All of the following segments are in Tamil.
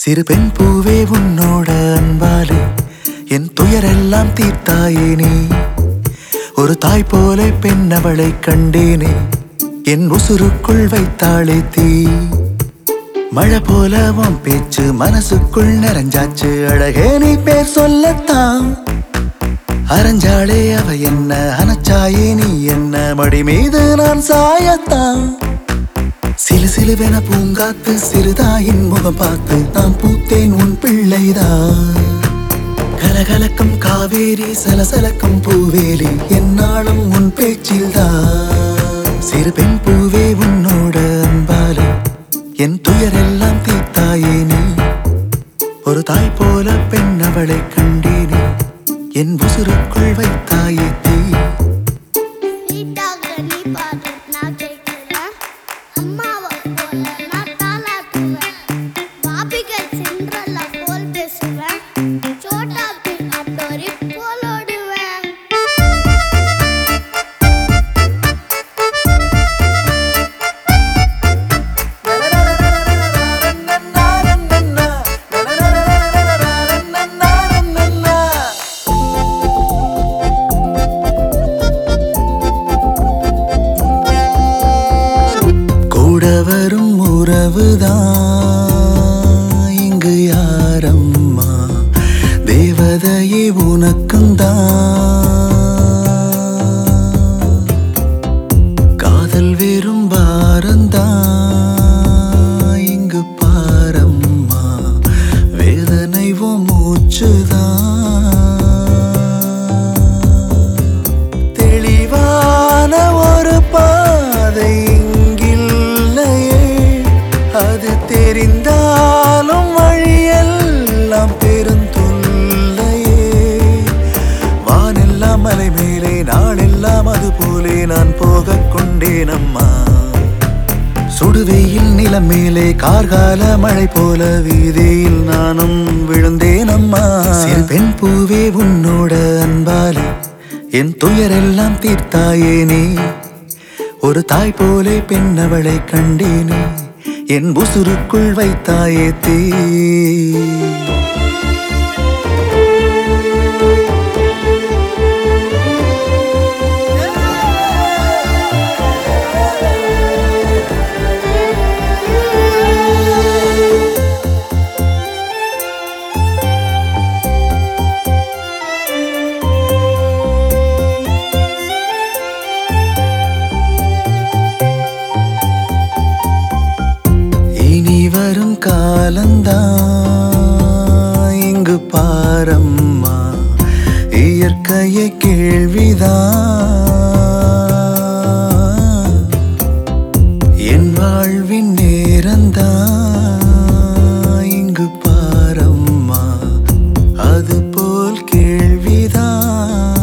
சிறு பெண் பூவே உன்னோட அன்பாலே என் துயரெல்லாம் தீர்த்தாயே நீ ஒரு தாய் போல பெண் அவளை கண்டேனே என் உசுருக்குள் வைத்தாளே தீ மழை போல உன் பேச்சு மனசுக்குள் நிறைஞ்சாச்சு அழகே நீ பேர் சொல்லத்தான் அரஞ்சாளே அவ என்ன அனச்சாயே நீ என்ன மடி மீது நான் சாயத்தான் சிலு சிலுவென பூங்காத்து சிறுதாயின் முகம் பார்த்து நான் பூத்தேன் உன் பிள்ளைதான் கலகலக்கும் காவேரி சலசலக்கும் பூவேலி என்னாலும் உன் பேச்சில்தான் சிறு பெண் பூவே உன்னோட அன்பாலே என் துயரெல்லாம் தீர்த்தாயே நீ ஒரு தாய் போல பெண் அவளை கண்டேனே என் உசுருக்குள் வைத்தாயே தீ நீட்டாக நீ பாடு நான் கேட்கிறேன் அம்மாவை போல நான் தாளாட்டுவேன் பாபிகள் சென்றல்லா போல் பேசுவேன் சோட்டா பின் அட்டோரி போல் ஓடுவேன் கூட வரும் உறவுதான் இங்கு யாரம்மா தேவதையே உனக்கும் காதல் வெறும் பாரந்தான் இங்கு பாரம்மா வேதனை உன் மூச்சுதான் தெளிவான ஒரு பாதை இங்கில்லையே அது தெரிந்தாலும் வழியெல்லாம் பெருந்துள்ளையே வானெல்லாம் மலை மேலே நாளெல்லாம் அது போலே நான் போகக் கொண்டேனம்மா சுடுவெயில் நிலம் மேலே கார்கால மழை போல வீதியில் நானும் விழுந்தேனம்மா சிறு பெண் பூவே உன்னோட அன்பாலே என் துயரெல்லாம் தீர்த்தாயே நீ ஒரு தாய் போலே பெண் அவளை கண்டேனே என் உசுருக்குள் வைத்தாயே தீ இனி வரும் காலந்தான் இங்கு பாரம்மா இயற்கையை கேள்விதான் என் வாழ்வின் நேரந்தான் இங்கு பாரம்மா அதுபோல் கேள்விதான்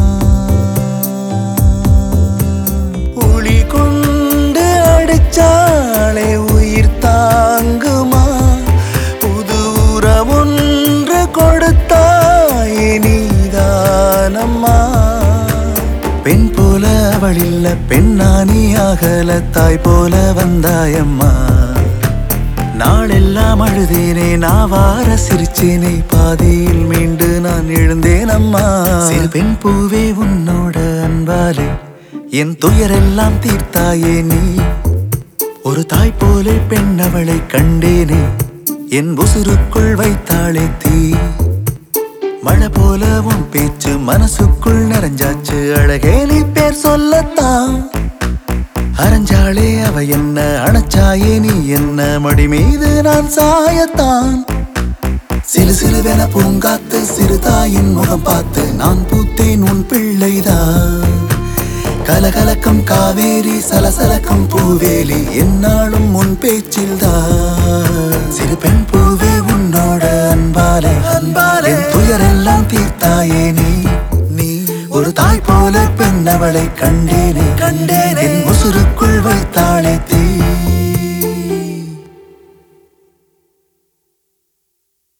ஒளி கொண்டு அடிச்சாலே உயிர் தாங்குமா புது உறவொன்று கொடுத்தாயே நீதானம்மா பெண் போல அவள் இல்ல பெண்ணானி ஆகல தாய் போல வந்தாயம்மா நாளெல்லாம் அழுதேனே நான் வார சிரிச்சேனே பாதியில் மீண்டு நான் எழுந்தேன் அம்மா சிறு பெண் பூவே உன்னோட அன்பாலே என் துயரெல்லாம் தீர்த்தாயே நீ ஒரு தாய் போலே பெண் அவளை கண்டேனே என் உசுருக்குள் வைத்தாளே தீ மழை போல உன் பேச்சு மனசுக்குள் நிறைஞ்சாச்சு அழகே நீ பேர் சொல்லத்தான் அரஞ்சாளே அவ என்ன அணைச்சாயே நீ என்ன மடி மீது நான் சாயத்தான் சிலு சிலுவென பூங்காத்து சிறுதாயின் முகம் பார்த்து நான் பூத்தேன் உன் பிள்ளைதான் கலகலக்கும் காவேரி சலசலக்கும் பூவேலி என்னாலும் உன் பேச்சில்தான் சிறு பெண் பூவே உன்னோட அன்பாலே அன்பாலே என் துயரெல்லாம் தீர்த்தாயே நீ நீ ஒரு தாய் போல பெண் அவளை கண்டேனே கண்டேனே என் உசுருக்குள் வைத்தாளே தீ